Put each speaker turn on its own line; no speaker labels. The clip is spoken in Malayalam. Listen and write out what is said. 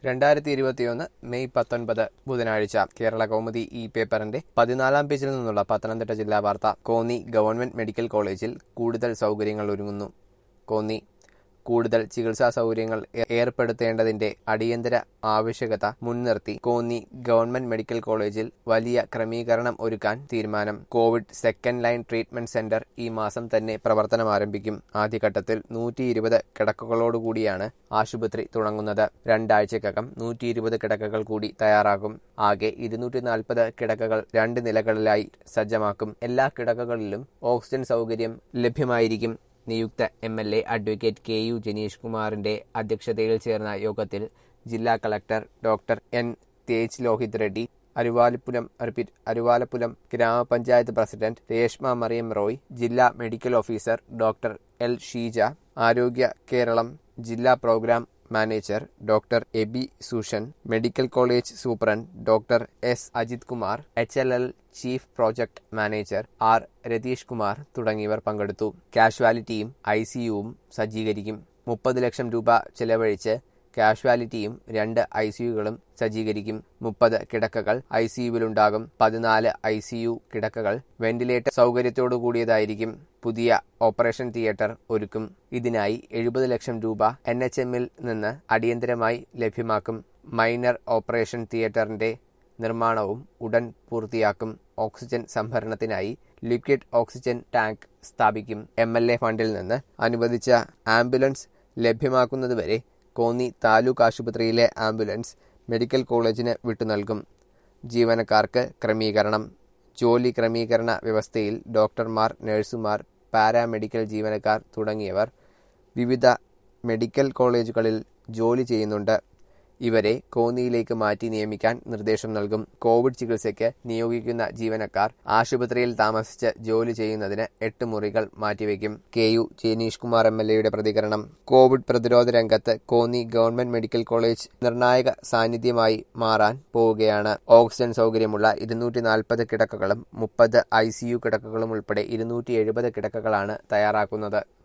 രണ്ടായിരത്തി ഇരുപത്തിയൊന്ന് മെയ് പത്തൊൻപത് ബുധനാഴ്ച കേരള കൗമുദി ഈ പേപ്പറിന്റെ പതിനാലാം പേജിൽ നിന്നുള്ള പത്തനംതിട്ട ജില്ലാ വാർത്ത കോന്നി ഗവൺമെന്റ് മെഡിക്കൽ കോളേജിൽ കൂടുതൽ സൗകര്യങ്ങൾ ഒരുങ്ങുന്നു കോന്നി കൂടുതൽ ചികിത്സാ സൗകര്യങ്ങൾ ഏ- ഏർപ്പെടുത്തേണ്ടതിന്റെ അടിയന്തര ആവശ്യകത മുൻനിർത്തി കോന്നി ഗവൺമെന്റ് മെഡിക്കൽ കോളേജിൽ വലിയ ക്രമീകരണം ഒരുക്കാൻ തീരുമാനം Covid second line treatment centre ഈ മാസം തന്നെ പ്രവർത്തനം ആരംഭിക്കും ആദ്യഘട്ടത്തിൽ നൂറ്റി ഇരുപത് കിടക്കകളോടുകൂടിയാണ് ആശുപത്രി തുടങ്ങുന്നത് രണ്ടാഴ്ചക്കകം നൂറ്റി ഇരുപത് കിടക്കകൾ കൂടി തയ്യാറാക്കും ആകെ ഇരുന്നൂറ്റി നാൽപ്പത് കിടക്കകൾ രണ്ട് നിലകളിലായി സജ്ജമാക്കും എല്ലാ കിടക്കകളിലും ഓക്സിജൻ സൗകര്യം ലഭ്യമായിരിക്കും നിയുക്ത M L A advocate K U Janeesh കുമാറിന്റെ അധ്യക്ഷതയിൽ ചേർന്ന യോഗത്തിൽ ജില്ലാ collector doctor N Tej Lohith Reddy Aruvalappulam repeat Aruvalappulam ഗ്രാമപഞ്ചായത്ത് പ്രസിഡന്റ് രേഷ്മ മറിയം റോയ് ജില്ലാ medical officer doctor L Sheeja ആരോഗ്യ കേരളം ജില്ലാ programme manager doctor Eby Sooshan medical college superintendent doctor S Ajith Kumar H L L chief project manager R Ratheesh Kumar തുടങ്ങിയവർ പങ്കെടുത്തു കാഷ്വാലിറ്റിയും ഐ സിയുവും സജ്ജീകരിക്കും മുപ്പത് ലക്ഷം രൂപ ചെലവഴിച്ച് കാഷ്വാലിറ്റിയും രണ്ട് ഐ സിയുകളും സജ്ജീകരിക്കും മുപ്പത് കിടക്കകൾ ഐ സിയുവിലുണ്ടാകും പതിനാല് ഐ സിയു കിടക്കകൾ വെന്റിലേറ്റർ സൗകര്യത്തോടു കൂടിയതായിരിക്കും പുതിയ ഓപ്പറേഷൻ തിയേറ്റർ ഒരുക്കും ഇതിനായി എഴുപത് ലക്ഷം രൂപ എൻ എച്ച് എമ്മിൽ നിന്ന് അടിയന്തരമായി ലഭ്യമാക്കും മൈനർ ഓപ്പറേഷൻ തിയേറ്ററിന്റെ നിർമ്മാണവും ഉടൻ പൂർത്തിയാക്കും ഓക്സിജൻ സംഭരണത്തിനായി ലിക്വിഡ് ഓക്സിജൻ ടാങ്ക് സ്ഥാപിക്കും എം എൽ എ ഫണ്ടിൽ നിന്ന് അനുവദിച്ച ആംബുലൻസ് ലഭ്യമാക്കുന്നതുവരെ കോന്നി താലൂക്ക് ആശുപത്രിയിലെ ആംബുലൻസ് മെഡിക്കൽ കോളേജിന് വിട്ടുനൽകും ജീവനക്കാർക്ക് ക്രമീകരണം ജോലി ക്രമീകരണ വ്യവസ്ഥയിൽ ഡോക്ടർമാർ നഴ്സുമാർ പാരാമെഡിക്കൽ ജീവനക്കാർ തുടങ്ങിയവർ വിവിധ മെഡിക്കൽ കോളേജുകളിൽ ജോലി ചെയ്യുന്നുണ്ട് ഇവരെ കോന്നിയിലേക്ക് മാറ്റി നിയമിക്കാൻ നിർദ്ദേശം നൽകും കോവിഡ് ചികിത്സയ്ക്ക് നിയോഗിക്കുന്ന ജീവനക്കാർ ആശുപത്രിയിൽ താമസിച്ച് ജോലി ചെയ്യുന്നതിന് എട്ട് മുറികൾ മാറ്റിവെക്കും K U Janeesh Kumar M L എയുടെ പ്രതികരണം കോവിഡ് പ്രതിരോധ രംഗത്ത് കോന്നി ഗവൺമെന്റ് മെഡിക്കൽ കോളേജ് നിർണായക സാന്നിധ്യമായി മാറാൻ പോവുകയാണ് ഓക്സിജൻ സൗകര്യമുള്ള ഇരുന്നൂറ്റി നാൽപ്പത് കിടക്കകളും മുപ്പത് ഐ സിയു കിടക്കകളും ഉൾപ്പെടെ ഇരുന്നൂറ്റി എഴുപത് കിടക്കകളാണ് തയ്യാറാക്കുന്നത്